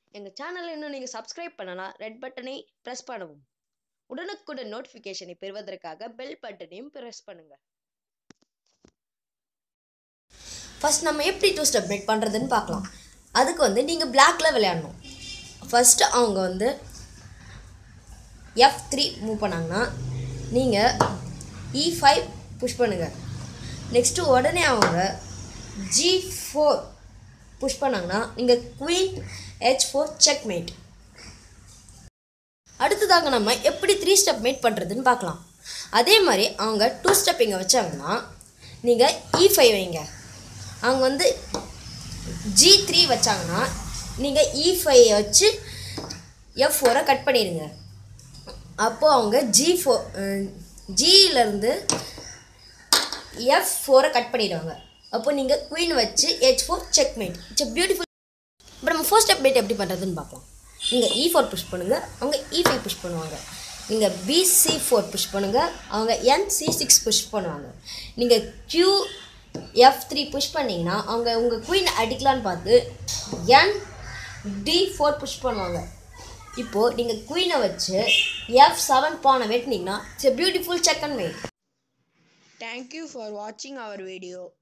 எங்கள் சேனலை இன்னும் நீங்கள் சப்ஸ்கிரைப் பண்ணலாம் ரெட் பட்டனை ப்ரெஸ் பண்ணவும் உடனுக்குடன் நோட்டிஃபிகேஷனை பெறுவதற்காக பெல் பட்டனையும் ப்ரெஸ் பண்ணுங்க ஃபர்ஸ்ட் நம்ம எப்படி டூ ஸ்டெப் மேட் பண்ணுறதுன்னு பார்க்கலாம் அதுக்கு வந்து நீங்கள் பிளாக்ல விளையாடணும் ஃபஸ்ட்டு அவங்க வந்து எஃப் த்ரீ மூவ் பண்ணாங்கன்னா நீங்கள் இ ஃபைவ் புஷ் பண்ணுங்கள் நெக்ஸ்ட்டு உடனே அவங்க ஜி ஃபோர் புஷ் பண்ணாங்கன்னா நீங்கள் queen H four checkmate அடுத்ததாக நம்ம எப்படி த்ரீ ஸ்டெப் மேட் பண்ணுறதுன்னு பார்க்கலாம் அதே மாதிரி அவங்க டூ ஸ்டெப் இங்கே வச்சாங்கன்னா நீங்கள் இ ஃபைவ் வைங்க அவங்க வந்து ஜி த்ரீ வச்சாங்கன்னா நீங்கள் இ ஃபைவ் வச்சு எஃப் ஃபோரை கட் பண்ணிடுங்க அப்போது அவங்க ஜி ஃபோர் ஜியிலேருந்து எஃப் ஃபோரை கட் பண்ணிடுவாங்க அப்போ நீங்கள் குயின் வச்சு H four checkmate it's beautiful இப்போ நம்ம ஃபர்ஸ்ட் ஸ்டெப் மேட் எப்படி பண்ணுறதுன்னு பார்க்கலாம் நீங்கள் இ ஃபோர் புஷ் பண்ணுங்கள் அவங்க இ ஃபைவ் புஷ் பண்ணுவாங்க நீங்கள் பிசி ஃபோர் புஷ் பண்ணுங்கள் அவங்க என் சி சிக்ஸ் புஷ் பண்ணுவாங்க நீங்கள் கியூ எஃப் த்ரீ புஷ் பண்ணிங்கன்னா அவங்க உங்கள் குயின் அடிக்கலான்னு பார்த்து என் டி ஃபோர் புஷ் பண்ணுவாங்க இப்போது நீங்கள் குயினை வச்சு எஃப் செவன் பானை வெட்டினீங்கன்னா it's a beautiful check and mate Thank you for watching our video.